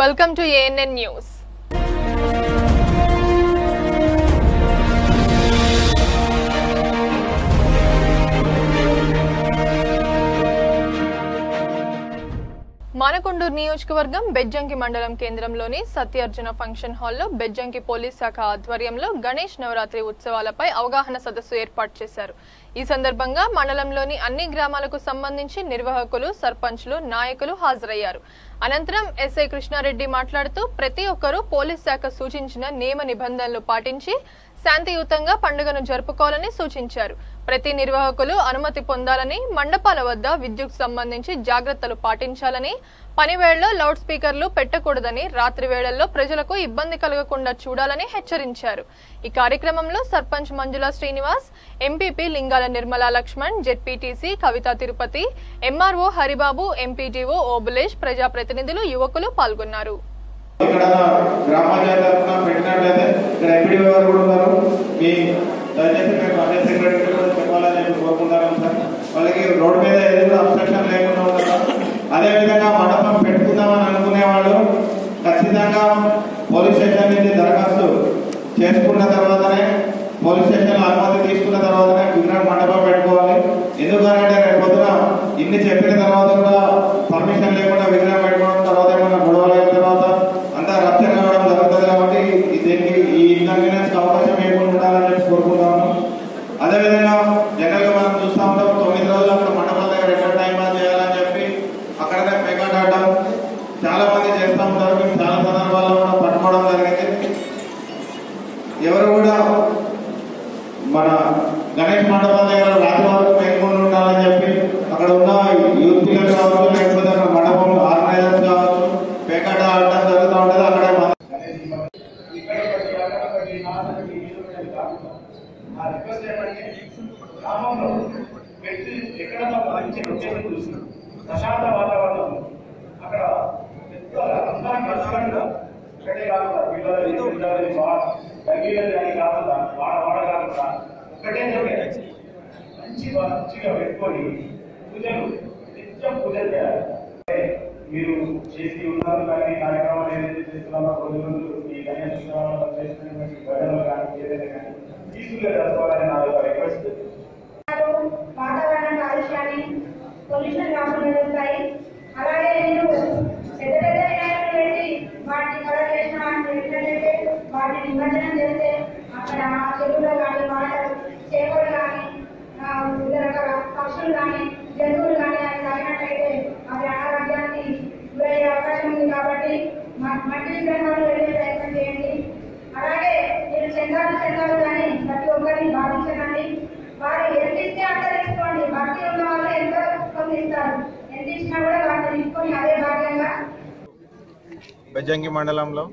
Welcome to ANN news Manakondur నియోజకవర్గం బెజ్జంకి మండలం కేంద్రంలోని సత్యార్జున ఫంక్షన్ హాల్లో బెజ్జంకి పోలీస్ శాఖ ఆధ్వర్యంలో గణేష్ నవరాత్రి ఉత్సవాలపై అవగాహన సదస్సు ఏర్పాటు చేశారు ఈ సందర్భంగా మండలంలోని అన్ని గ్రామాలకు సంబంధించి నిర్వాహకులు సర్పంచ్లు నాయకులు హాజరయ్యారు అనంతరం ఎస్ఐ కృష్ణారెడ్డి మాట్లాడుతూ ప్రతి ఒక్కరూ పోలీస్ శాఖ సూచించిన నియమ నిబంధనలు పాటించి శాంతియుతంగా పండుగను జరుపుకోవాలని సూచించారు ప్రతి నిర్వాహకులు అనుమతి పొందాలని మండపాల వద్ద విద్యుత్ సంబంధించి జాగ్రత్తలు పాటించాలని పని వేళల్లో లౌడ్ స్పీకర్లు పెట్టకూడదని రాత్రి వేళల్లో ప్రజలకు ఇబ్బంది కలగకుండా చూడాలని హెచ్చరించారు ఈ కార్యక్రమంలో sarpanch Manjula Srinivas MPP Lingala Nirmala Laxman ZPTC Kavitha Tirupati MRO Haribabu MPDO Obulesh ప్రజాప్రతినిధులు యువకులు పాల్గొన్నారు ఇక్కడ గ్రామ పంచాయతీ తరఫున పెట్టినట్లయితే ఇక్కడ ఎంపీడీ గారు కూడా ఉన్నారు మీ దయచేసి మేము పంచాయతీ సెక్రటరీ కూడా చెప్పాలని చెప్పి కోరుకుంటాను సార్ వాళ్ళకి రోడ్డు మీద ఏది కూడా అబ్స్ట్రక్షన్ లేకుండా ఉండాలి అదే విధంగా మండపం పెట్టుకుందామని అనుకునే వాళ్ళు ఖచ్చితంగా పోలీస్ స్టేషన్ నుంచి దరఖాస్తు చేసుకున్న తర్వాతనే పోలీస్ స్టేషన్ అనుమతి తీసుకున్న తర్వాతనే విగ్రహం మండపం పెట్టుకోవాలి ఎందుకనంటే రేపు పొద్దున ఇన్ని చెప్పిన తర్వాత కూడా పర్మిషన్ లేకుండా విగ్రహం పెట్టుకోవడం తర్వాత ఏమైనా గొడవలు అయిన తర్వాత అంతా రప్చర్ కావడం జరుగుతుంది కాబట్టి ఈ- దీనికి ఈ ఇన్కన్వీనియన్స్ అవకాశం ఏమైనా ఉండాలని చెప్పి కోరుకుంటాము అదేవిధంగా జనరల్ గా మనం చూస్తా ఉంటాం తొమ్మిది రోజులు అక్కడ మండపాల దగ్గర ఎక్కడ టైం పాస్ చేయాలని చెప్పి అక్కడనే పేకాట్ ఆడడం చాలా మంది చేస్తూ ఉంటారు మేము చాలా సందర్భాల్లో కూడా పట్టుకోవడం జరిగింది ఎవరు కూడా మన గణేష్ మండపం దగ్గర రాత్రి వరకు మేల్కొని ఉండాలని చెప్పి అక్కడ ఉన్న యూత్ పిల్లలు కావచ్చు లేకపోతే అక్కడ మండపం ఆర్గనైజర్స్ కావచ్చు పేకాట ఆడటం జరుగుతూ ఉంటుంది అక్కడ గ్రామంలో వ్యక్తి ఎక్కడ మంచి వచ్చేది చూసి ప్రశాంత వాతావరణం అక్కడ పెద్ద అంతా కష్టంగా ఒకటే కాకుండా పిల్లలు పిల్లలు తగ్గిలేదు అని కాకుండా వాడ వాడ కాకుండా ఒకటే చోట మంచి మంచిగా పెట్టుకొని పూజలు నిత్యం పూజలు చేయాలి అంటే మీరు చేసి ఉన్నారు కానీ కార్యక్రమాలు ఏదైతే చేస్తున్నారో రోజు రోజు ఈ గణేష్ ఉత్సవాలలో చేస్తున్నటువంటి గడలు కానీ ఏదైనా కానీ తీసుకునే జరపాలని నా యొక్క రిక్వెస్ట్ వాతావరణ కాలుష్యాన్ని పొల్యూషన్ కాకుండా చేస్తాయి అలాగే మీరు పెద్ద పెద్ద వినాయకులు పెట్టి వాటిని కలర్ చేసిన పెట్టినట్లయితే వాటిని నిమజ్జనం చేస్తే అక్కడ ఆ చెరువులో కానీ వాటర్ చేపలు కానీ ఆ, వివిధ రకాల పక్షులు కానీ జంతువులు కానీ అవి తాగినట్లయితే అవి అనారోగ్యానికి గురయ్యే అవకాశం ఉంది కాబట్టి మ- మట్టి విగ్రహాలు వెళ్ళే ప్రయత్నం చేయండి అలాగే మీరు చందాలు చందాలు కానీ ప్రతి ఒక్కరిని బాధించకండి వారు ఎంత ఇస్తే అంత తీసుకోండి భక్తి ఉన్న వాళ్ళు ఎంతో పొందిస్తారు ఎంత ఇచ్చినా కూడా వాటిని తీసుకొని అదే భాగ్యంగా బెజ్జంకి మండలంలో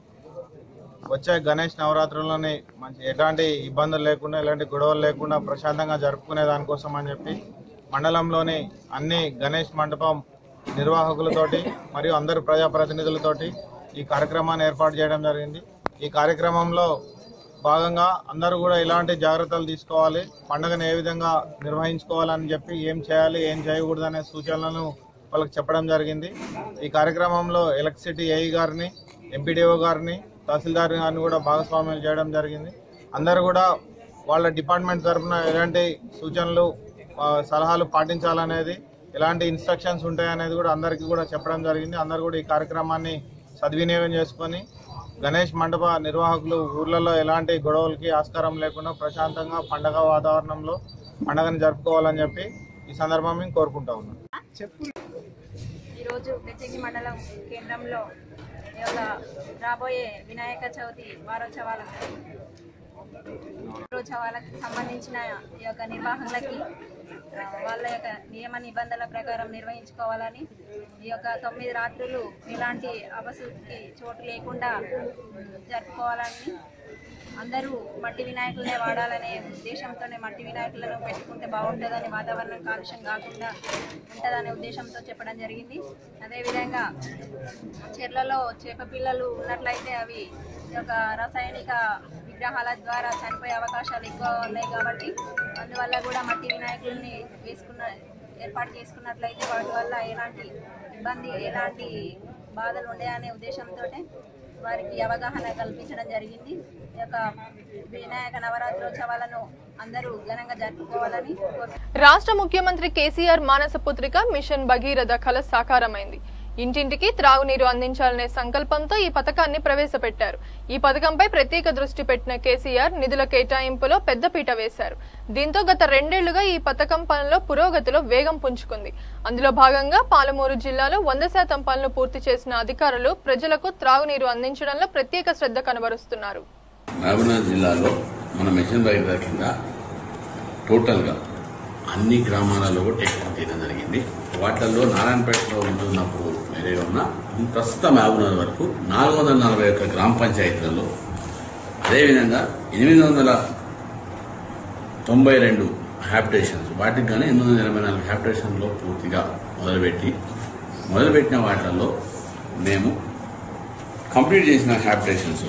వచ్చే గణేష్ నవరాత్రులని మంచి ఎలాంటి ఇబ్బందులు లేకుండా ఎలాంటి గొడవలు లేకుండా ప్రశాంతంగా జరుపుకునే దానికోసం అని చెప్పి మండలంలోని అన్ని గణేష్ మండపం నిర్వాహకులతోటి మరియు అందరు ప్రజాప్రతినిధులతోటి ఈ కార్యక్రమాన్ని ఏర్పాటు చేయడం జరిగింది ఈ కార్యక్రమంలో భాగంగా అందరూ కూడా ఇలాంటి జాగ్రత్తలు తీసుకోవాలి పండుగను ఏ విధంగా నిర్వహించుకోవాలని చెప్పి ఏం చేయాలి ఏం చేయకూడదు అనే సూచనలను వాళ్ళకి చెప్పడం జరిగింది ఈ కార్యక్రమంలో ఎలక్ట్రిసిటీ ఏఈ గారిని ఎంపీడీఓ గారిని తహసీల్దార్ గారిని కూడా భాగస్వామ్యం చేయడం జరిగింది అందరూ కూడా వాళ్ళ డిపార్ట్మెంట్ తరఫున ఎలాంటి సూచనలు ఆ, సలహాలు పాటించాలనేది ఎలాంటి ఇన్స్ట్రక్షన్స్ ఉంటాయనేది కూడా అందరికీ కూడా చెప్పడం జరిగింది అందరూ కూడా ఈ కార్యక్రమాన్ని సద్వినియోగం చేసుకొని గణేష్ మండప నిర్వాహకులు ఊర్లలో ఎలాంటి గొడవలకి ఆస్కారం లేకుండా ప్రశాంతంగా పండగ వాతావరణంలో పండగని జరుపుకోవాలని చెప్పి ఈ సందర్భంగా కోరుకుంటా ఉన్నాను ఈరోజు బెచ్చంగి మండలం కేంద్రంలో ఈ యొక్క రాబోయే వినాయక చవితి వారోత్సవాలకు వారోత్సవాలకు సంబంధించిన ఈ యొక్క నిర్వహణలకి ఆ, వాళ్ళ యొక్క నియమ నిబంధనల ప్రకారం నిర్వహించుకోవాలని ఈ యొక్క తొమ్మిది రాత్రులు ఎలాంటి అపశృతికి చోటు లేకుండా జరుపుకోవాలని అందరూ మట్టి వినాయకులనే వాడాలనే ఉద్దేశంతోనే మట్టి వినాయకులను పెట్టుకుంటే బాగుంటుందని వాతావరణం కాలుష్యం కాకుండా ఉంటుందనే ఉద్దేశంతో చెప్పడం జరిగింది అదేవిధంగా చెర్లలో చేప పిల్లలు ఉన్నట్లయితే అవి ఈ యొక్క రాసాయనిక విగ్రహాల ద్వారా చనిపోయే అవకాశాలు ఎక్కువ ఉన్నాయి కాబట్టి అందువల్ల కూడా మట్టి వినాయకుల్ని వేసుకున్న ఏర్పాటు చేసుకున్నట్లయితే వాటి వల్ల ఎలాంటి ఇబ్బంది ఎలాంటి బాధలు ఉన్నాయనే ఉద్దేశంతో వారికి అవగాహన కల్పించడం జరిగింది ఈ యొక్క వినాయక నవరాత్రోత్సవాలను అందరూ ఘనంగా జరుపుకోవాలని కోరుతున్నాను రాష్ట్ర ముఖ్యమంత్రి కేసీఆర్ మానస పుత్రిక మిషన్ భగీరథ కల సాకారమైంది ఇంటింటికి త్రాగునీరు అందించాలనే సంకల్పంతో ఈ పథకాన్ని ప్రవేశపెట్టారు ఈ పథకంపై ప్రత్యేక దృష్టి పెట్టిన కేసీఆర్ నిధుల కేటాయింపులో పెద్దపీట వేశారు దీంతో గత రెండేళ్లుగా ఈ పథకం పనుల్లో పురోగతిలో వేగం పుంజుకుంది అందులో భాగంగా పాలమూరు జిల్లాలో వంద శాతం పనులు పూర్తి చేసిన అధికారులు ప్రజలకు త్రాగునీరు అందించడంలో ప్రత్యేక శ్రద్ధ కనబరుస్తున్నారు మహబూబ్నగర్ జిల్లాలో మన మిషన్ భగీరథ కింద టోటల్గా అన్ని గ్రామాలలో కూడా టెక్నిక్ చేయడం జరిగింది వాటిల్లో నారాయణపేటలో ఉంటున్నప్పుడు వేరే ఉన్న ప్రస్తుత మహబూబ్నగర్ వరకు నాలుగు వందల నలభై ఒక్క గ్రామ పంచాయతీలలో అదేవిధంగా ఎనిమిది వందల తొంభై రెండు హ్యాబిటేషన్స్ వాటికి కానీ ఎనిమిది వందల ఎనభై నాలుగు హ్యాబిటేషన్లో పూర్తిగా మొదలుపెట్టి మొదలుపెట్టిన వాటిల్లో మేము కంప్లీట్ చేసిన హ్యాబిటేషన్స్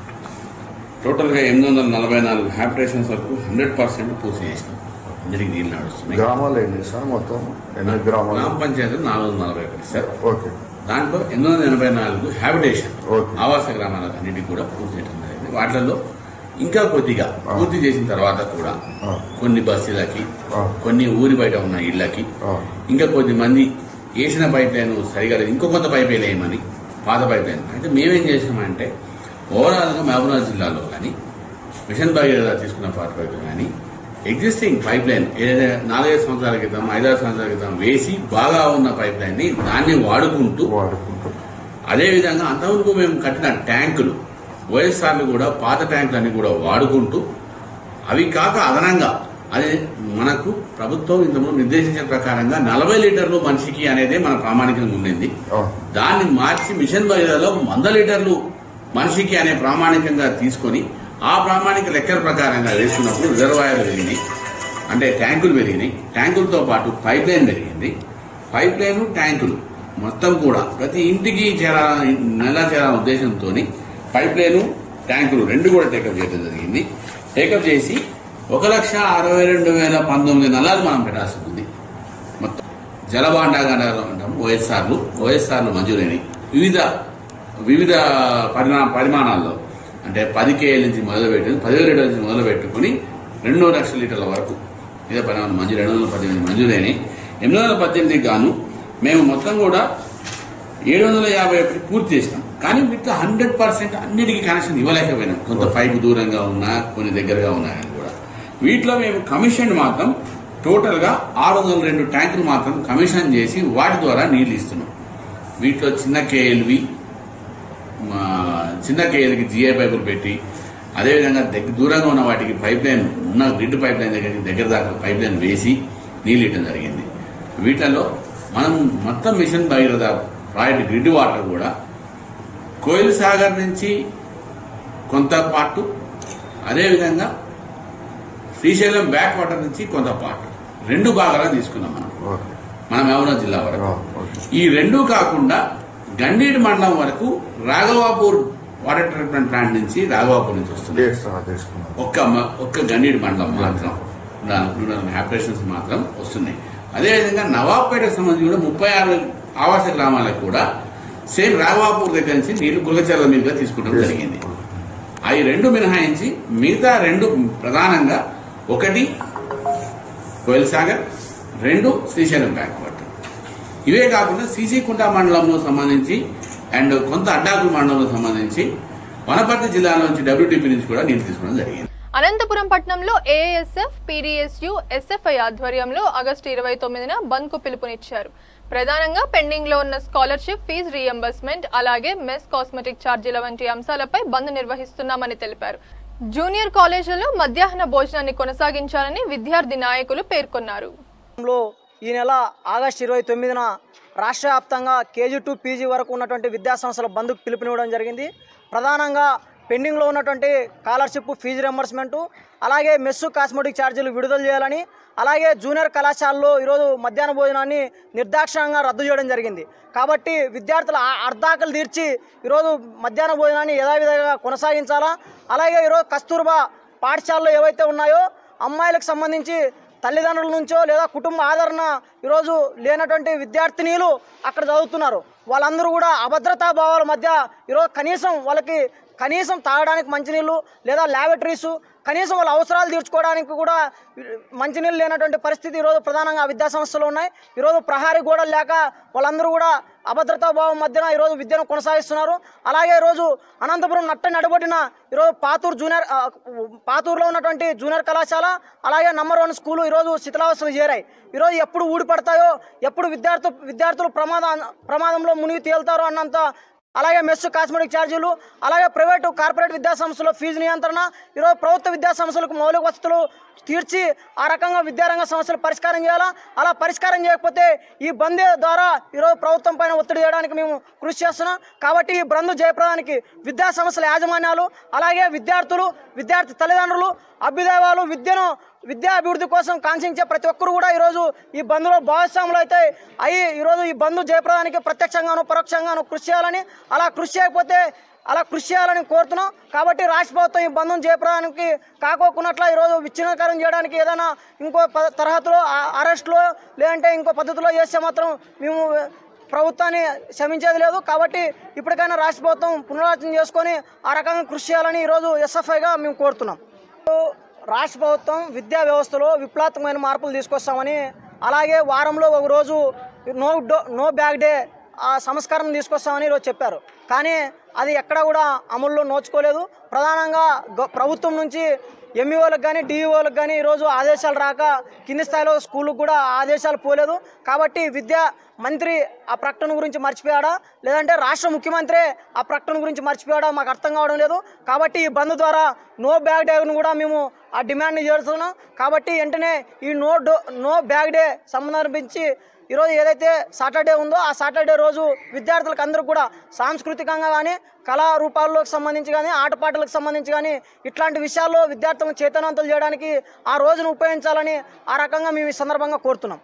టోటల్గా ఎనిమిది వందల నలభై నాలుగు హ్యాబిటేషన్స్ వరకు హండ్రెడ్ పర్సెంట్ పూర్తి చేసినాం అందరికి నీళ్ళు నడుస్తున్నాయి గ్రామాలు ఎన్ని సార్ మొత్తం ఎన్ని గ్రామాలు గ్రామ పంచాయతీలు నాలుగు వందల నలభై ఒకటి సార్ ఓకే దాంట్లో ఎనిమిది వందల ఎనభై నాలుగు హ్యాబిటేషన్ ఓకే. ఆవాస గ్రామాలకు అన్నిటికీ కూడా పూర్తి చేయడం జరిగింది వాటిల్లో ఇంకా కొద్దిగా పూర్తి చేసిన తర్వాత కూడా ఆ. కొన్ని బస్సులకి ఆ. కొన్ని ఊరి బయట ఉన్న ఇళ్లకి ఆ. ఇంకా కొద్ది మంది వేసిన పైప్ లైన్ సరిగా లేదు ఇంకో కొంత పైప్ లైన్ వేయమని పాత పైప్ లైన్ అయితే మేమేం చేసామంటే ఓవరాల్గా మహబూబ్నగర్ జిల్లాలో కానీ మిషన్ భగీరథ తీసుకున్న పాత పైప్ కానీ ఎగ్జిస్టింగ్ పైప్ లైన్ ఏదైతే నాలుగైదు సంవత్సరాల క్రితం ఐదారు సంవత్సరాల క్రితం వేసి బాగా ఉన్న పైప్ లైన్ ని దాన్ని వాడుకుంటూ వాడుకుంటూ అదేవిధంగా అంతవరకు మేము కట్టిన ట్యాంకులు వైఎస్ఆర్లు కూడా పాత ట్యాంకులన్నీ కూడా వాడుకుంటూ అవి కాక అదనంగా అదే మనకు ప్రభుత్వం ఇంతకుముందు నిర్దేశించిన ప్రకారంగా నలభై లీటర్లు మనిషికి అనేదే మన ప్రామాణికంగా ఉండింది ఆ, దాన్ని మార్చి మిషన్ భగీరథలో వంద లీటర్లు మనిషికి అనే ప్రామాణికంగా తీసుకొని ఆ ప్రామాణిక లెక్కల ప్రకారంగా వేసుకున్నప్పుడు రిజర్వాయర్లు పెరిగినాయి అంటే ట్యాంకులు పెరిగినాయి ట్యాంకులతో పాటు పైప్ లైన్ పెరిగింది పైప్ లైన్ ట్యాంకులు మొత్తం కూడా ప్రతి ఇంటికి చేరాలని నెల చేరాలనే ఉద్దేశంతో పైప్ లైన్ ట్యాంకులు రెండు కూడా టేకప్ చేయడం జరిగింది టేకప్ చేసి ఒక లక్ష అరవై రెండు వేల పంతొమ్మిది నలాలు మనం పెట్టాల్సి ఉంది మొత్తం జలభాండాగారాలు అంటాము ఓఎస్ఆర్లు ఓఎస్ఆర్లు మంజూరైనవి వివిధ వివిధ పరిణా పరిమాణాల్లో అంటే పది కేఎల్ నుంచి మొదలుపెట్టి పదివేల లీటర్ల నుంచి మొదలు పెట్టుకుని రెండు లక్షల లీటర్ల వరకు ఇదే పరిమాణం మంజూరు రెండు వందల పద్దెనిమిది మంజూరైనవి ఎనిమిది వందల పద్దెనిమిదికి గాను మేము మొత్తం కూడా ఏడు వందల యాభై ఒకటి పూర్తి చేసినాం కానీ వీటితో హండ్రెడ్ పర్సెంట్ అన్నిటికీ కనెక్షన్ ఇవ్వలేకపోయినాం కొంత పైపు దూరంగా ఉన్నా కొన్ని దగ్గరగా ఉన్నాయని కూడా వీటిలో మేము కమిషన్ మాత్రం టోటల్ గా ఆరు వందల రెండు ట్యాంకులు మాత్రం కమిషన్ చేసి వాటి ద్వారా నీళ్లు ఇస్తున్నాం వీటిలో చిన్న కేఎల్వి మా చిన్న కేఎల్కి జిఐ పైపులు పెట్టి అదేవిధంగా దగ్గర దూరంగా ఉన్న వాటికి పైప్ లైన్ ఉన్న గ్రిడ్ పైప్ లైన్ దగ్గరికి దగ్గర దాకా పైప్ లైన్ వేసి నీళ్ళు ఇవ్వడం జరిగింది వీటిలో మనం మొత్తం mission Bhagiratha project grid water కూడా కోయిల్ సాగర్ నుంచి కొంత పార్ట్ అదేవిధంగా శ్రీశైలం బ్యాక్ వాటర్ నుంచి కొంత పార్ట్ రెండు భాగాలు తీసుకున్నాం మనం ఓకే మన మహబూబ్నగర్ జిల్లా వరకు ఆ, ఓకే ఈ రెండు కాకుండా గండీడి మండలం వరకు రాఘవాపూర్ వాటర్ ట్రీట్మెంట్ ప్లాంట్ నుంచి రాఘవాపూర్ నుంచి వస్తుంది డేట్స్ ఆ, తీసుకున్నాం ఒక్క మ- ఒక్క గండీడి మండలం మాత్రం ఆపరేషన్స్ మాత్రం వస్తున్నాయి అదేవిధంగా నవాబ్పేటకు సంబంధించి కూడా ముప్పై ఆరు ఆవాస గ్రామాలకు కూడా సేమ్ రాఘవాపూర్ దగ్గర నుంచి నీళ్లు గులచర్ల మీదుగా తీసుకోవడం జరిగింది అవి రెండు మినహాయించి మిగతా రెండు ప్రధానంగా ఒకటి కోయిల్ సాగర్ రెండు శ్రీశైలం బ్యాక్ వాటర్ ఇవే కాకుండా సీసీకుంట మండలంలో సంబంధించి అండ్ కొంత అడ్డాకుల మండలంలో సంబంధించి వనపర్తి జిల్లా నుంచి డబ్ల్యూటీపీ నుంచి కూడా నీళ్లు తీసుకోవడం జరిగింది అనంతపురం పట్టణంలో ఏఎస్ఎఫ్ పీడీఎస్యు ఎస్ఎఫ్ఐ ఆధ్వర్యంలో ఆగస్టు ఇరవై తొమ్మిదిన బంద్ కు పిలుపునిచ్చారు ప్రధానంగా పెండింగ్ లో ఉన్న స్కాలర్షిప్ ఫీజు రీఎంబర్స్మెంట్ అలాగే మెస్ కాస్మెటిక్ ఛార్జీల వంటి అంశాలపై బంద్ నిర్వహిస్తున్నామని తెలిపారు జూనియర్ కాలేజీలో మధ్యాహ్న భోజనాన్ని కొనసాగించాలని విద్యార్థి నాయకులు పేర్కొన్నారు లో ఈ నెల ఆగస్టు ఇరవై తొమ్మిదిన రాష్ట్ర వ్యాప్తంగా కేజీ టు పీజీ వరకు ఉన్నటువంటి విద్యాసంస్థల బంద్కు పిలుపునివ్వడం జరిగింది ప్రధానంగా పెండింగ్లో ఉన్నటువంటి స్కాలర్షిప్ ఫీజు రింబర్స్మెంటు అలాగే మెస్సు కాస్మెటిక్ ఛార్జీలు విడుదల చేయాలని అలాగే జూనియర్ కళాశాలలో ఈరోజు మధ్యాహ్న భోజనాన్ని నిర్దాక్షిణ్యంగా రద్దు చేయడం జరిగింది కాబట్టి విద్యార్థుల ఆ- అర్ధాకలు తీర్చి ఈరోజు మధ్యాహ్న భోజనాన్ని యథావిధిగా కొనసాగించాలా అలాగే ఈరోజు కస్తూర్బా పాఠశాలలో ఏవైతే ఉన్నాయో అమ్మాయిలకు సంబంధించి తల్లిదండ్రుల నుంచో లేదా కుటుంబ ఆదరణ ఈరోజు లేనటువంటి విద్యార్థినీలు అక్కడ చదువుతున్నారు వాళ్ళందరూ కూడా అభద్రతా భావాల మధ్య ఈరోజు కనీసం వాళ్ళకి కనీసం తాగడానికి మంచినీళ్ళు లేదా ల్యాబొటరీసు కనీసం వాళ్ళ అవసరాలు తీర్చుకోవడానికి కూడా మంచినీళ్ళు లేనటువంటి పరిస్థితి ఈరోజు ప్రధానంగా విద్యా సంస్థలు ఉన్నాయి ఈరోజు ప్రహారీ గోడలు లేక వాళ్ళందరూ కూడా అభద్రతా భావం మధ్యన ఈరోజు విద్యను కొనసాగిస్తున్నారు అలాగే ఈరోజు అనంతపురం నట్ట నడబడిన ఈరోజు పాతూరు జూనియర్ ఆ, పాతూరులో ఉన్నటువంటి జూనియర్ కళాశాల అలాగే నంబర్ వన్ స్కూలు ఈరోజు శిథిలావస్థలు చేరాయి ఈరోజు ఎప్పుడు ఊడిపడతాయో ఎప్పుడు విద్యార్థు విద్యార్థులు ప్రమాద ప్రమాదంలో మునిగి తేలుతారో అన్నంత అలాగే మెస్ కాస్మెటిక్ ఛార్జీలు అలాగే ప్రైవేటు కార్పొరేట్ విద్యా సంస్థల ఫీజు నియంత్రణ ఈరోజు ప్రభుత్వ విద్యా సంస్థలకు మౌలిక వసతులు తీర్చి ఆ రకంగా విద్యారంగ సమస్యలు పరిష్కారం చేయాలా అలా పరిష్కారం చేయకపోతే ఈ బంద్ ద్వారా ఈరోజు ప్రభుత్వం పైన ఒత్తిడి చేయడానికి మేము కృషి చేస్తున్నాం కాబట్టి ఈ బంద్ జయప్రదానికి విద్యా సంస్థల యాజమాన్యాలు అలాగే విద్యార్థులు విద్యార్థి తల్లిదండ్రులు అభ్యుదయవాలు విద్యను విద్యా అభివృద్ధి కోసం కాంక్షించే ప్రతి ఒక్కరు కూడా ఈరోజు ఈ బంద్లో భాగస్వాములు అయితే అయ్యి ఈరోజు ఈ బంద్ జయప్రదానికి ప్రత్యక్షంగాను పరోక్షంగాను కృషి చేయాలని అలా కృషి చేయకపోతే అలా కృషి చేయాలని కోరుతున్నాం కాబట్టి రాష్ట్ర ప్రభుత్వం ఈ బంధం జయప్రదానికి కాకోకున్నట్ల ఈరోజు విచ్ఛిన్నకరం చేయడానికి ఏదైనా ఇంకో ప- తరహతులో ఆ- అరెస్టులో లేదంటే ఇంకో పద్ధతిలో చేస్తే మాత్రం మేము ప్రభుత్వాన్ని క్షమించేది లేదు కాబట్టి ఇప్పటికైనా రాష్ట్ర ప్రభుత్వం పునరాలోచన చేసుకొని ఆ రకంగా కృషి చేయాలని ఈరోజు ఎస్ఎఫ్ఐగా మేము కోరుతున్నాం రాష్ట్ర ప్రభుత్వం విద్యా వ్యవస్థలో విప్లవాత్మకమైన మార్పులు తీసుకొస్తామని అలాగే వారంలో ఒక రోజు నో డో నో బ్యాగ్ డే ఆ సంస్కరణ తీసుకొస్తామని ఈరోజు చెప్పారు కానీ అది ఎక్కడ కూడా అమల్లో నోచుకోలేదు ప్రధానంగా గ- ప్రభుత్వం నుంచి ఎంఈఓలకు కానీ డిఈఓలకు కానీ ఈరోజు ఆదేశాలు రాక కింది స్థాయిలో స్కూళ్ళకు కూడా ఆదేశాలు పోలేదు కాబట్టి విద్యా మంత్రి ఆ ప్రకటన గురించి మర్చిపోయాడా లేదంటే రాష్ట్ర ముఖ్యమంత్రి ఆ ప్రకటన గురించి మర్చిపోయాడా మాకు అర్థం కావడం లేదు కాబట్టి ఈ బంద్ ద్వారా నో బ్యాగ్ డేను కూడా మేము ఆ డిమాండ్ని చేస్తున్నాం కాబట్టి వెంటనే ఈ నో డో నో బ్యాగ్ డే సంబంధించి ఈరోజు ఏదైతే సాటర్డే ఉందో ఆ సాటర్డే రోజు విద్యార్థులకు అందరూ కూడా సాంస్కృతికంగా కానీ కళారూపాల్లోకి సంబంధించి కానీ ఆటపాటలకు సంబంధించి కానీ ఇట్లాంటి విషయాల్లో విద్యార్థులను చైతన్యవంతులు చేయడానికి ఆ రోజును ఉపయోగించాలని ఆ రకంగా మేము ఈ సందర్భంగా కోరుతున్నాం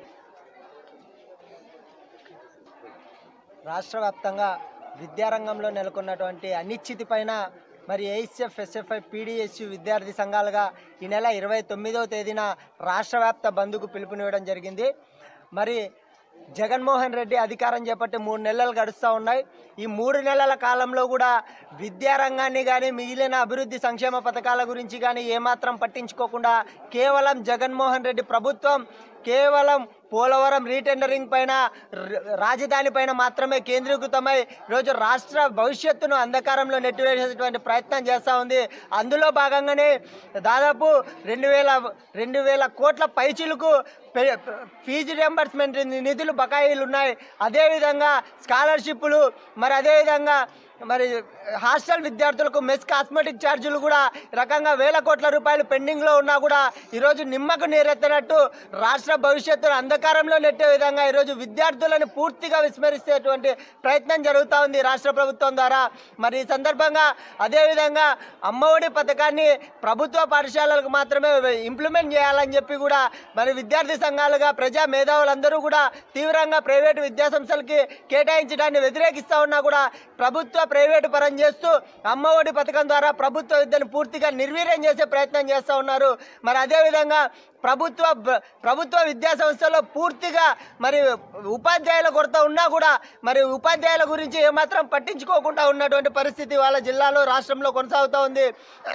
రాష్ట్ర వ్యాప్తంగా విద్యారంగంలో నెలకొన్నటువంటి అనిశ్చితి పైన మరి ఏఎస్ఎఫ్ ఎస్ఎఫ్ఐ పీడిఎస్యు విద్యార్థి సంఘాలుగా ఈ నెల ఇరవై తొమ్మిదవ తేదీన రాష్ట్ర వ్యాప్త బంద్కు పిలుపునివ్వడం జరిగింది మరి జగన్మోహన్ రెడ్డి అధికారం చేపట్టి మూడు నెలలు గడుస్తూ ఉన్నాయి ఈ మూడు నెలల కాలంలో కూడా విద్యారంగాన్ని కానీ మిగిలిన అభివృద్ధి సంక్షేమ పథకాల గురించి కానీ ఏమాత్రం పట్టించుకోకుండా కేవలం జగన్మోహన్ రెడ్డి ప్రభుత్వం కేవలం పోలవరం రీటెండరింగ్ పైన ర- రాజధాని పైన మాత్రమే కేంద్రీకృతమై ఈరోజు రాష్ట్ర భవిష్యత్తును అంధకారంలో నెట్టివేసేటువంటి ప్రయత్నం చేస్తూ ఉంది అందులో భాగంగానే దాదాపు రెండు వేల రెండు వేల కోట్ల పైచీలకు పె- ఫీజు రియంబర్స్మెంట్ నిధులు బకాయిలు ఉన్నాయి అదేవిధంగా స్కాలర్షిప్లు మరి అదేవిధంగా మరి హాస్టల్ విద్యార్థులకు మెస్ కాస్మెటిక్ ఛార్జీలు కూడా రకంగా వేల కోట్ల రూపాయలు పెండింగ్లో ఉన్నా కూడా ఈరోజు నిమ్మకు నీరెత్తినట్టు రాష్ట్ర భవిష్యత్తును అంధకారంలో నెట్టే విధంగా ఈరోజు విద్యార్థులను పూర్తిగా విస్మరిస్తేటువంటి ప్రయత్నం జరుగుతూ ఉంది రాష్ట్ర ప్రభుత్వం ద్వారా మరి ఈ సందర్భంగా అదేవిధంగా అమ్మఒడి పథకాన్ని ప్రభుత్వ పాఠశాలలకు మాత్రమే ఇంప్లిమెంట్ చేయాలని చెప్పి కూడా మరి విద్యార్థి సంఘాలుగా ప్రజా మేధావులందరూ కూడా తీవ్రంగా ప్రైవేటు విద్యా సంస్థలకి కేటాయించడాన్ని వ్యతిరేకిస్తూ ఉన్నా కూడా ప్రభుత్వ ప్రైవేటు పరం చేస్తూ అమ్మఒడి పథకం ద్వారా ప్రభుత్వ విద్యను పూర్తిగా నిర్వీర్యం చేసే ప్రయత్నం చేస్తూ ఉన్నారు మరి అదేవిధంగా ప్రభుత్వ బ- ప్రభుత్వ విద్యా సంస్థలో పూర్తిగా మరి ఉపాధ్యాయుల కొరత ఉన్నా కూడా మరి ఉపాధ్యాయుల గురించి ఏమాత్రం పట్టించుకోకుండా ఉన్నటువంటి పరిస్థితి వాళ్ళ జిల్లాలో రాష్ట్రంలో కొనసాగుతూ ఉంది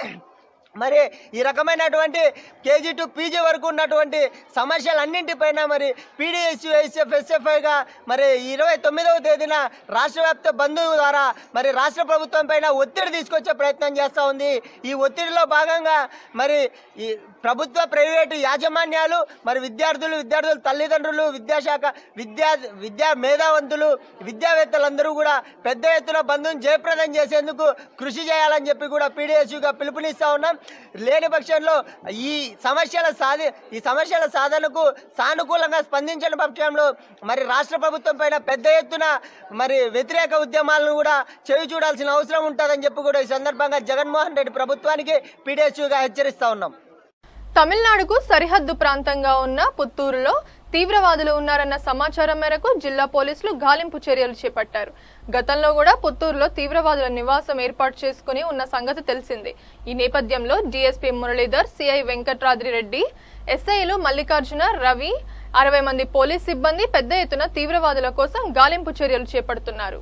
మరి ఈ రకమైనటువంటి కేజీ టు పీజీ వరకు ఉన్నటువంటి సమస్యలన్నింటిపైన మరి పీడిఎస్ ఎస్ఎఫ్ ఎస్ఎఫ్ఐగా మరి ఇరవై తొమ్మిదవ తేదీన రాష్ట్ర వ్యాప్త బంధువు ద్వారా మరి రాష్ట్ర ప్రభుత్వం పైన ఒత్తిడి తీసుకొచ్చే ప్రయత్నం చేస్తూ ఉంది ఈ ఒత్తిడిలో భాగంగా మరి ఈ ప్రభుత్వ ప్రైవేటు యాజమాన్యాలు మరి విద్యార్థులు విద్యార్థుల తల్లిదండ్రులు విద్యాశాఖ విద్యా విద్యా మేధావంతులు విద్యావేత్తలందరూ కూడా పెద్ద ఎత్తున బంధుని జయప్రదం చేసేందుకు కృషి చేయాలని చెప్పి కూడా పీడిఎస్యుగా పిలుపునిస్తా ఉన్నాం లేని పక్షంలో ఈ సమస్యల సాధి ఈ సమస్యల సాధనకు సానుకూలంగా స్పందించిన పక్షంలో మరి రాష్ట్ర ప్రభుత్వం పైన పెద్ద ఎత్తున మరి వ్యతిరేక ఉద్యమాలను కూడా చెవి చూడాల్సిన అవసరం ఉంటుందని చెప్పి కూడా ఈ సందర్భంగా జగన్మోహన్ రెడ్డి ప్రభుత్వానికి పీడిఎస్యుగా హెచ్చరిస్తా ఉన్నాం తమిళనాడుకు సరిహద్దు ప్రాంతంగా ఉన్న పుత్తూరులో తీవ్రవాదులు ఉన్నారన్న సమాచారం మేరకు జిల్లా పోలీసులు గాలింపు చర్యలు చేపట్టారు గతంలో కూడా పుత్తూరులో తీవ్రవాదుల నివాసం ఏర్పాటు చేసుకుని ఉన్న సంగతి తెలిసిందే ఈ నేపథ్యంలో డీఎస్పీ మురళీధర్ సిఐ వెంకట్రాద్రి రెడ్డి ఎస్ఐలు మల్లికార్జున రవి అరవై మంది పోలీస్ సిబ్బంది పెద్ద ఎత్తున తీవ్రవాదుల కోసం గాలింపు చర్యలు చేపడుతున్నారు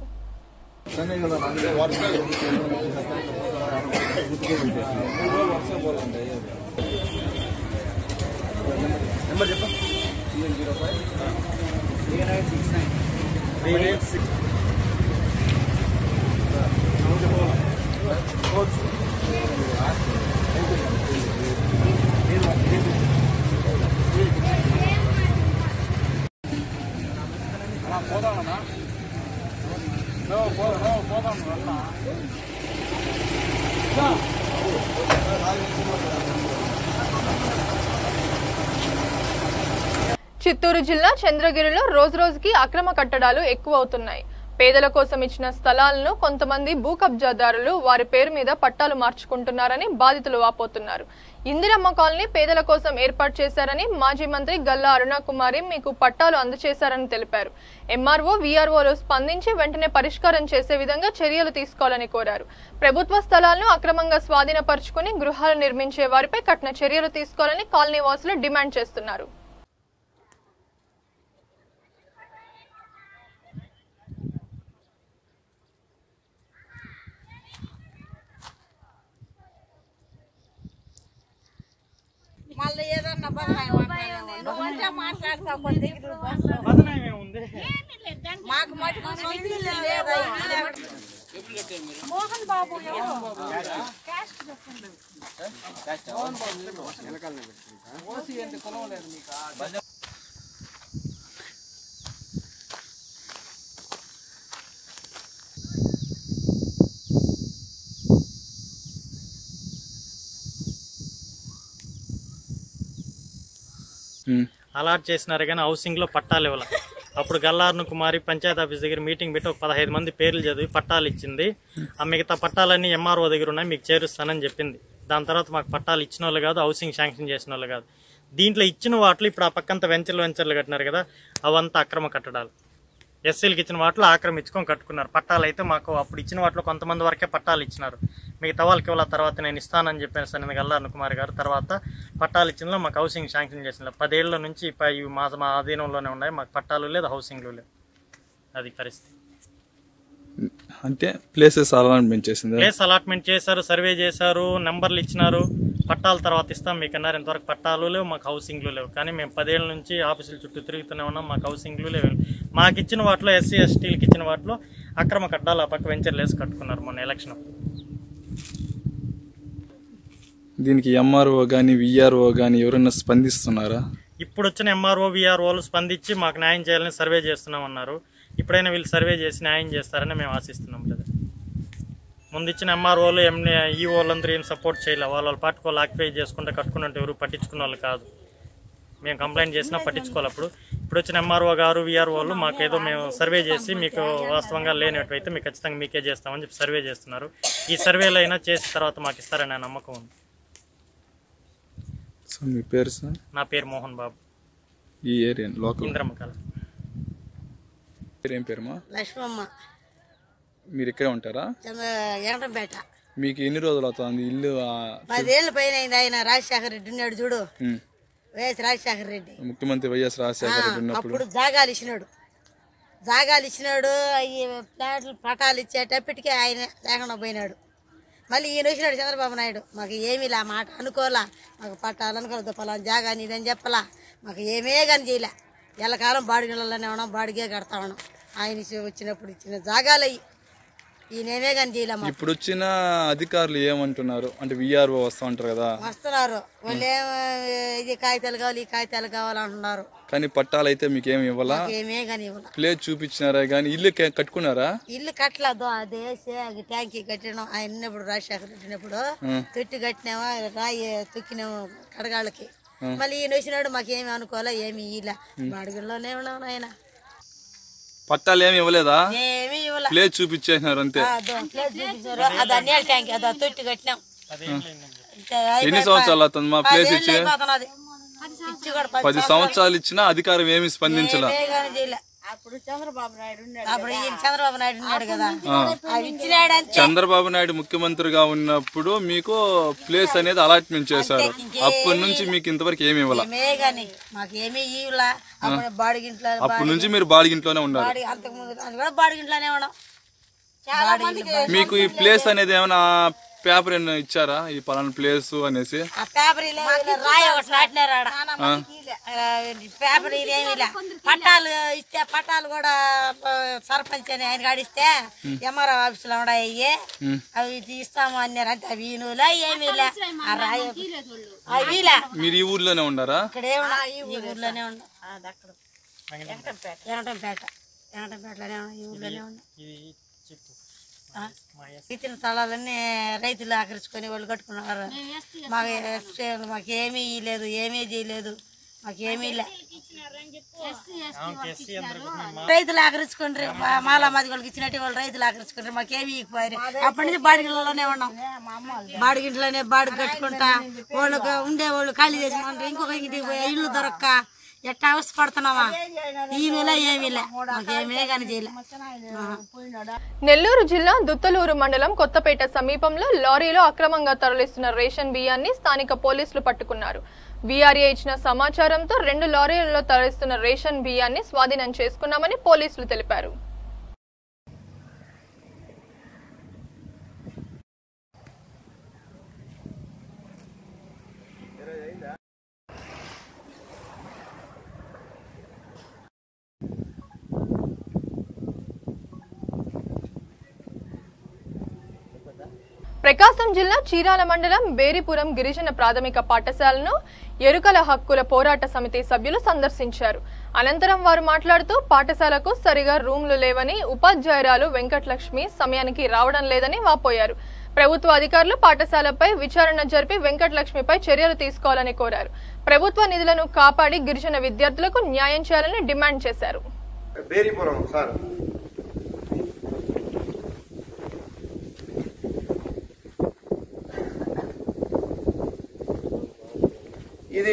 చిత్తూరు జిల్లా చంద్రగిరిలో రోజురోజుకి అక్రమ కట్టడాలు ఎక్కువ అవుతున్నాయి పేదల కోసం ఇచ్చిన స్థలాలను కొంతమంది భూ కబ్జాదారులు వారి పేరు మీద పట్టాలు మార్చుకుంటున్నారని బాధితులు వాపోతున్నారు ఇందిరమ్మ కాలనీ పేదల కోసం ఏర్పాటు చేశారని మాజీ మంత్రి గల్లా అరుణకుమారి మీకు పట్టాలు అందజేశారని తెలిపారు ఎంఆర్ఓ వీఆర్ఓలు స్పందించి వెంటనే పరిష్కారం చేసే విధంగా చర్యలు తీసుకోవాలని కోరారు ప్రభుత్వ స్థలాలను అక్రమంగా స్వాధీనపరుచుకుని గృహాలు నిర్మించే వారిపై కఠిన చర్యలు తీసుకోవాలని కాలనీ వాసులు డిమాండ్ చేస్తున్నారు మళ్ళీ ఏదన్నా బదనాయి మాట్లాడేమో. నువ్వంటే మాట్లాడతావు కొద్ది దగ్గర బస్సు. మాకు మటుకు సొంత ఇల్లు లేదా ఇల్లు మటుకు. మోహన్ బాబు ఎవరు? క్యాస్ట్ చెప్పండి. అలాట్ చేసినారు కానీ హౌసింగ్లో పట్టాలు ఇవ్వాలి అప్పుడు గల్లార్ను కుమారి పంచాయతీ ఆఫీస్ దగ్గర మీటింగ్ పెట్టి ఒక పదహైదు మంది పేర్లు చదివి పట్టాలు ఇచ్చింది ఆ మిగతా పట్టాలన్నీ ఎంఆర్ఓ దగ్గర ఉన్నాయి మీకు చేరుస్తానని చెప్పింది దాని తర్వాత మాకు పట్టాలు ఇచ్చిన వాళ్ళు కాదు హౌసింగ్ శాంక్షన్ చేసిన వాళ్ళు కాదు దీంట్లో ఇచ్చిన వాటిలో ఇప్పుడు ఆ పక్కంతా వెంచర్లు వెంచర్లు కట్టినారు కదా అవంతా అక్రమ కట్టడాలు ఎస్సీలకు ఇచ్చిన వాటిలో ఆక్రమించుకొని కట్టుకున్నారు పట్టాలు అయితే మాకు అప్పుడు ఇచ్చిన వాటిలో కొంతమంది వరకే పట్టాలు ఇచ్చినారు మిగతా వాళ్ళకి ఇవ్వాల తర్వాత నేను ఇస్తానని చెప్పాను సార్ నేను గల్లారణ కుమార్ గారు తర్వాత పట్టాలు ఇచ్చిన మాకు హౌసింగ్ శాంక్షన్ చేసిన పదేళ్ల నుంచి ప- ఇవి మా మా ఆధీనంలోనే ఉన్నాయి మాకు పట్టాలు లేదు హౌసింగ్లు లేదు అది పరిస్థితి అంటే ప్లేసెస్ అలాట్మెంట్ చేసింది ప్లేస్ అలాట్మెంట్ చేశారు సర్వే చేశారు నెంబర్లు ఇచ్చినారు పట్టాల తర్వాత ఇస్తాం మీకు అన్నారు ఇంతవరకు పట్టాలు లేవు మాకు హౌసింగ్లు లేవు కానీ మేము పదేళ్ళ నుంచి ఆఫీసుల చుట్టూ తిరుగుతూనే ఉన్నాం మాకు హౌసింగ్లు లేవు మాకు ఇచ్చిన వాటిలో ఎస్సీ ఎస్టీలకు ఇచ్చిన వాటిలో అక్రమ కట్టాలు ఆ పక్క వెంచర్లు వేసి కట్టుకున్నారు మొన్న ఎలక్షన్ అప్పుడు. దీనికి ఎంఆర్ఓ కానీ విఆర్ఓ కానీ ఎవరైనా స్పందిస్తున్నారా ఇప్పుడు వచ్చిన ఎంఆర్ఓ విఆర్ఓలు స్పందించి మాకు న్యాయం చేయాలని సర్వే చేస్తున్నామన్నారు ఇప్పుడైనా వీళ్ళు సర్వే చేసి న్యాయం చేస్తారని మేము ఆశిస్తున్నాం కదా ముందు ఇచ్చిన ఎంఆర్ఓలు ఎంఏ ఈఓలు అందరూ ఏం సపోర్ట్ చేయలే వాళ్ళ వాళ్ళ పాటుకు వాళ్ళు ఆక్యుపై చేసుకుంటే కట్టుకున్నట్టు ఎవరు పట్టించుకున్న వాళ్ళు కాదు మేము కంప్లైంట్ చేసినా పట్టించుకోవాలి అప్పుడు ఇప్పుడు వచ్చిన ఎంఆర్ఓ గారు విఆర్ఓలు మాకు ఏదో మేము సర్వే చేసి మీకు వాస్తవంగా లేనట్టయితే మీకు ఖచ్చితంగా మీకే చేస్తామని చెప్పి సర్వే చేస్తున్నారు ఈ సర్వేలో అయినా చేసిన తర్వాత మాకు ఇస్తారనే నమ్మకం ఉంది సో మీ పేరు సార్ నా పేరు మోహన్ బాబు ఈ ఏరియా లోకల్ ఇంద్రమ్మ కళ పేరు ఏం పేరుమా లక్ష్మమ్మ మీరు ఇక్కడే ఉంటారా చంద్ర ఎండ్రంపేట మీకు ఎన్ని రోజులు అవుతుంది ఇల్లు ఆ, పదేళ్ళ పైన అయింది ఆయన రాజశేఖర రెడ్డి ఉన్నాడు చూడు ఉమ్, వైఎస్ రాజశేఖర రెడ్డి ముఖ్యమంత్రి వైఎస్ రాజశేఖర రెడ్డి ఉన్నప్పుడు అప్పుడు జాగాలు ఇచ్చినాడు జాగాలు ఇచ్చినాడు అవి ప్లాట్లు పటాలు ఇచ్చేటప్పటికే ఆయన లేకుండా పోయినాడు మళ్ళీ ఈయన వచ్చినాడు చంద్రబాబు నాయుడు మాకు ఏమీ లే మాట అనుకోలా మాకు పట్టాలు అనుకోలేదు పలానా జాగా నీదని చెప్పలా మాకు ఏమే కానీ చేయలే ఎల్లకాలం బాడిగలలోనే ఉన్నాం బాడిగే కడతా ఉన్నాం ఆయన ఇచ్చి- వచ్చినప్పుడు ఇచ్చిన జాగాలు అయ్యి ఈయనేమే కానీ చేయలే మాకు ఇప్పుడు వచ్చిన అధికారులు ఏమంటున్నారు అంటే విఆర్ఓ వస్తా ఉంటారు కదా వస్తున్నారు వాళ్ళు ఏం ఇది కాగితాలు కావాలి ఈ కాగితాలు కావాలంటున్నారు కానీ పట్టాలు అయితే మీకు ఏమి ఇవ్వాలా మాకు ఏమే కానీ ఇవ్వాల ప్లేస్ చూపించినారా కానీ ఇల్లు కే- కట్టుకున్నారా ఇల్లు కట్టలేదు అది వేసి అది ట్యాంకీ కట్టినాం ఆయన ఉన్నప్పుడు రాజశేఖర పెట్టినప్పుడు తొట్టి కట్టినామా రాయి తొక్కినాము కడగాళ్ళకి మళ్ళీ ఈయన వచ్చినాడు మాకేమి అనుకోలే ఏమి ఇలా బాడుగుల్లోనే ఉన్నాం ఆయన పట్టాలు ఏమి ఇవ్వలేదా ఏమి ఇవ్వలే ప్లేస్ చూపించేసినారు అంతే ఆ, అదో ప్లేస్ చూపించారు అది అన్నీ ట్యాంక్ అదో తొట్టి కట్టినాం ఇంకా ఎన్ని సంవత్సరాలు అవుతుంది మా ప్లేస్ పదేళ్ళు ఇచ్చి అయిపోతున్నది ఇచ్చి కూడా పది సంవత్సరాలు ఇచ్చినా అధికారం ఏమి స్పందించలా ఏమీ కానీ చేయలే అప్పుడు చంద్రబాబు నాయుడు అప్పుడు ఈయన చంద్రబాబు నాయుడు ఉన్నాడు కదా ఆ. అవి ఇచ్చినాడు అంతే చంద్రబాబు నాయుడు ముఖ్యమంత్రిగా ఉన్నప్పుడు మీకు ప్లేస్ అనేది అలాట్మెంట్ చేశారు అప్పటి నుంచి మీకు ఇంతవరకు ఏమి ఇవ్వాల ఏమే కానీ మాకు ఏమీ ఇవ్వలా అప్పుడు బాడిగింట్లో అప్పటి నుంచి మీరు బాడిగింట్లోనే ఉన్నారు బాడి అంతకుముందు అది కూడా బాడిగింట్లోనే ఉన్నాం బాడిగింట్లో మీకు ఈ ప్లేస్ అనేది ఏమైనా పేపర్ ఏమైనా ఇచ్చారా ఈ పలానా ప్లేస్ అనేసి ఆ పేపర్ ఇలా రాయి ఒకటి నాటినారు ఆడ ఆ. ఆ, పేపర్ ఇది ఏమీ లే పట్టాలు ఇస్తే పట్టాలు కూడా ఆ, సర్పంచ్ అని ఆయన కాడిస్తే ఎంఆర్ఓ ఆఫీస్ లో ఉన్నాయి అయ్యి ఉమ్. అవి ఇస్తాము అన్నారు అంతే అవి ఈనులా ఏమీ లే ఆ రాయి అవి లే మీరు ఈ ఊర్లోనే ఉండారా ఇక్కడే ఉన్నా ఈ ఊర్లోనే ఉన్నా వెంకటంపేట వెంకటంపేటలోనే ఉన్నా ఈ ఊర్లోనే ఉన్నా ఆ? ఇచ్చిన స్థలాలన్నీ రైతులు ఆకరించుకొని వాళ్ళు కట్టుకున్నారు మాకు ఎస్టీ మాకు ఏమీ లేదు ఏమీ చేయలేదు మాకు ఏమీ లే రైతులు ఆకరించుకుంటారు మాలా మాది వాళ్ళకి ఇచ్చినట్టు వాళ్ళు రైతులు ఆకరించుకుంటారు మాకు ఏమి ఇవ్వకపోయారు అప్పటి నుంచి బాడిగిళ్ళలోనే ఉన్నాం బాడిగింట్లోనే బాడిగ కట్టుకుంటా వాళ్ళకు ఉండేవాళ్ళు ఖాళీ చేసి మనం ఇంకొక ఇంటికి పోయి ఇల్లు దొరక్క ఎట్టా అవస్థ పడుతున్నావా ఈ నెల ఏమీ లే మాకు ఏమీ కానీ చేయలే ఆ. నెల్లూరు జిల్లా దుత్తలూరు మండలం కొత్తపేట సమీపంలో లారీలో అక్రమంగా తరలిస్తున్న రేషన్ బియ్యాన్ని స్థానిక పోలీసులు పట్టుకున్నారు వీఆర్ఏ ఇచ్చిన సమాచారంతో రెండు లారీలలో తరలిస్తున్న రేషన్ బియ్యాన్ని స్వాధీనం చేసుకున్నామని పోలీసులు తెలిపారు ప్రకాశం జిల్లా చీరాల మండలం బేరిపురం గిరిజన ప్రాథమిక పాఠశాలను ఎరుకల హక్కుల పోరాట సమితి సభ్యులు సందర్శించారు అనంతరం వారు మాట్లాడుతూ పాఠశాలకు సరిగా రూమ్లు లేవని ఉపాధ్యాయురాలు వెంకటలక్ష్మి సమయానికి రావడం లేదని వాపోయారు ప్రభుత్వ అధికారులు పాఠశాలపై విచారణ జరిపి వెంకటలక్ష్మిపై చర్యలు తీసుకోవాలని కోరారు ప్రభుత్వ నిధులను కాపాడి గిరిజన విద్యార్థులకు న్యాయం చేయాలని డిమాండ్ చేశారు బేరీపురం సార్ ఇది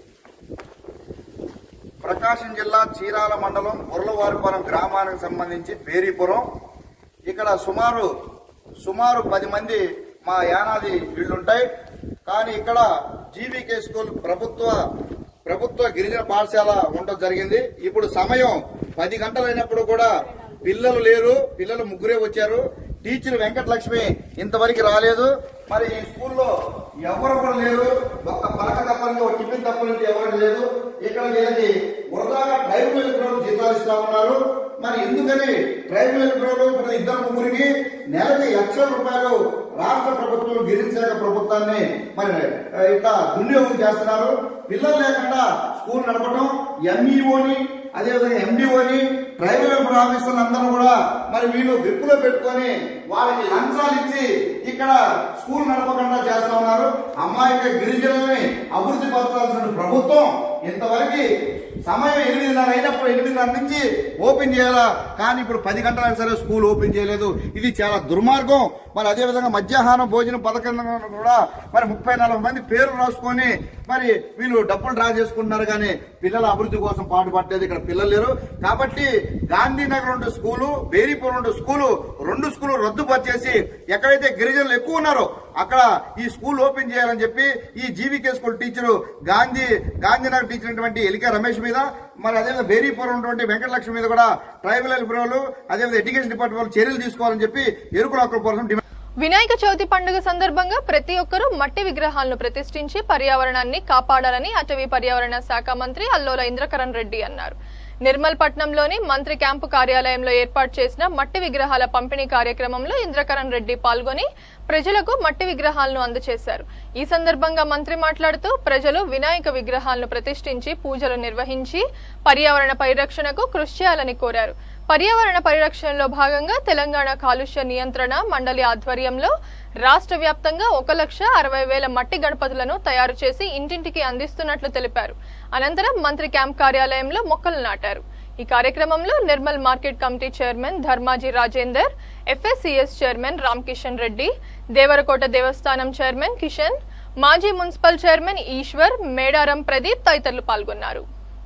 ప్రకాశం జిల్లా చీరాల మండలం ఉర్లవారిపురం గ్రామానికి సంబంధించి బేరీపురం ఇక్కడ సుమారు సుమారు పది మంది మా యానాది ఇళ్ళుంటాయి కానీ ఇక్కడ జీవీకే స్కూల్ ప్రభుత్వ ప్రభుత్వ గిరిజన పాఠశాల ఉండడం జరిగింది ఇప్పుడు సమయం పది గంటలైనప్పుడు కూడా పిల్లలు లేరు పిల్లలు ముగ్గురే వచ్చారు టీచర్ వెంకటలక్ష్మి ఇంతవరకు రాలేదు మరి ఈ స్కూల్లో ఎవరు కూడా లేరు ఒక్క పలక తప్పని ఒక టిఫిన్ తప్పని ఎవరికి లేదు ఇక్కడ వీళ్ళకి వృధాగా ట్రైబల్ వెలుపురోలు జీతాలు ఇస్తా ఉన్నారు మరి ఎందుకని ట్రైబల్ వెలుపురోలు ఇప్పుడు ఇద్దరు ముగ్గురికి నెలకి లక్షల రూపాయలు రాష్ట్ర ప్రభుత్వం గిరిజన ప్రభుత్వాన్ని మరి ఆ, ఇట్లా దుర్వినియోగం చేస్తున్నారు పిల్లలు లేకుండా స్కూల్ నడపడం ఎంఈఓని అదేవిధంగా ఎండిఓని ట్రైబల్ వెల్ఫేర్ ఆఫీసర్లు అందరూ కూడా మరి వీళ్ళు గ్రిప్పులో పెట్టుకొని వాళ్ళకి లంచాలు ఇచ్చి ఇక్కడ స్కూల్ నడపకుండా చేస్తా ఉన్నారు అమ్మాయిక గిరిజనుల్ని అభివృద్ధి పరచాల్సిన ప్రభుత్వం ఇంతవరకు సమయం ఎనిమిదిన్నర అయినప్పుడు ఎనిమిదిన్నర నుంచి ఓపెన్ చేయాలా కానీ ఇప్పుడు పది గంటలైనా సరే స్కూల్ ఓపెన్ చేయలేదు ఇది చాలా దుర్మార్గం మరి అదేవిధంగా మధ్యాహ్నం భోజన పథకం కూడా మరి ముప్పై నలభై మంది పేర్లు రాసుకొని మరి వీళ్ళు డబ్బులు డ్రా చేసుకుంటున్నారు కానీ పిల్లల అభివృద్ధి కోసం పాటుపట్టలేదు ఇక్కడ పిల్లలు లేరు కాబట్టి గాంధీనగర్ ఉండే స్కూలు బేరీపురం ఉండే స్కూలు రెండు స్కూలు రద్దుపరిచేసి ఎక్కడైతే గిరిజనులు ఎక్కువ ఉన్నారో అక్కడ ఈ స్కూల్ ఓపెన్ చేయాలని చెప్పి ఈ GVK school teacher Gandhi Gandhinagar teacher అయినటువంటి ఎలిక రమేష్ మీద మరి అదేవిధంగా బేరీపురం ఉన్నటువంటి వెంకటలక్ష్మి మీద కూడా ట్రైబల్ వెల్ఫేర్ అదేవిధంగా ఎడ్యుకేషన్ డిపార్ట్మెంట్ వాళ్ళు చర్యలు తీసుకోవాలని చెప్పి ఎరుకుల హక్కుల కోసం డిమాండ్ వినాయక చవితి పండుగ సందర్భంగా ప్రతి ఒక్కరూ మట్టి విగ్రహాలను ప్రతిష్ఠించి పర్యావరణాన్ని కాపాడాలని అటవీ పర్యావరణ శాఖ మంత్రి అల్లోల ఇంద్రకరణ్ రెడ్డి అన్నారు నిర్మల్ పట్నంలోని మంత్రి క్యాంపు కార్యాలయంలో ఏర్పాటు చేసిన మట్టి విగ్రహాల పంపిణీ కార్యక్రమంలో ఇంద్రకరణ్ రెడ్డి పాల్గొని ప్రజలకు మట్టి విగ్రహాలను అందజేశారు ఈ సందర్భంగా మంత్రి మాట్లాడుతూ ప్రజలు వినాయక విగ్రహాలను ప్రతిష్ఠించి పూజలు నిర్వహించి పర్యావరణ పరిరక్షణకు కృషి చేయాలని కోరారు పర్యావరణ పరిరక్షణలో భాగంగా తెలంగాణ కాలుష్య నియంత్రణ మండలి ఆధ్వర్యంలో రాష్ట్ర వ్యాప్తంగా ఒక లక్ష అరవై వేల మట్టి గణపతులను తయారు చేసి ఇంటింటికి అందిస్తున్నట్లు తెలిపారు అనంతరం మంత్రి క్యాంప్ కార్యాలయంలో మొక్కలు నాటారు ఈ కార్యక్రమంలో Nirmal market committee chairman Dharmaji Rajender FSCS chairman Ram Kishan Reddy Devarakota దేవస్థానం చైర్మన్ కిషన్ మాజీ మున్సిపల్ చైర్మన్ ఈశ్వర్ మేడారం ప్రదీప్ తదితరులు పాల్గొన్నారు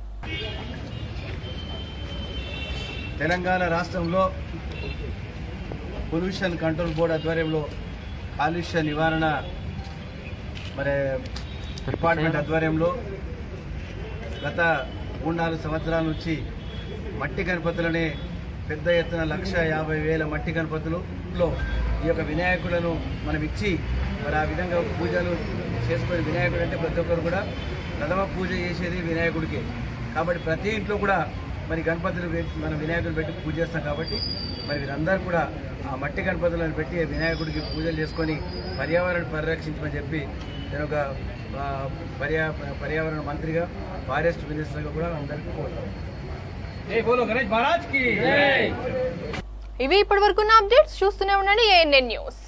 తెలంగాణ రాష్ట్రంలో పొల్యూషన్ కంట్రోల్ బోర్డు ఆధ్వర్యంలో కాలుష్య నివారణ మరి డిపార్ట్మెంట్ ఆధ్వర్యంలో గత మూడు నాలుగు సంవత్సరాల నుంచి మట్టి గణపతులని పెద్ద ఎత్తున లక్ష యాభై వేల మట్టి గణపతులలో ఈ యొక్క వినాయకులను మనం ఇచ్చి మరి ఆ విధంగా పూజలు చేసుకొని వినాయకుడు అంటే ప్రతి ఒక్కరు కూడా ప్రథమ పూజ చేసేది వినాయకుడికి కాబట్టి ప్రతి ఇంట్లో కూడా మరి గణపతులు పెట్టి మనం వినాయకుడిని పెట్టి పూజ చేస్తాం కాబట్టి మరి వీరందరూ కూడా ఆ మట్టి గణపతులను పెట్టి వినాయకుడికి పూజలు చేసుకొని పర్యావరణ పరిరక్షించమని చెప్పి నేను ఒక ఆ, పర్యా పర్యావరణ మంత్రిగా ఫారెస్ట్ మినిస్టర్గా కూడా అందరికీ కోరుతాను ఇవి ఇప్పటి వరకు అప్డేట్స్ చూస్తూనే ఉండండి ఏఎన్ఎన్ న్యూస్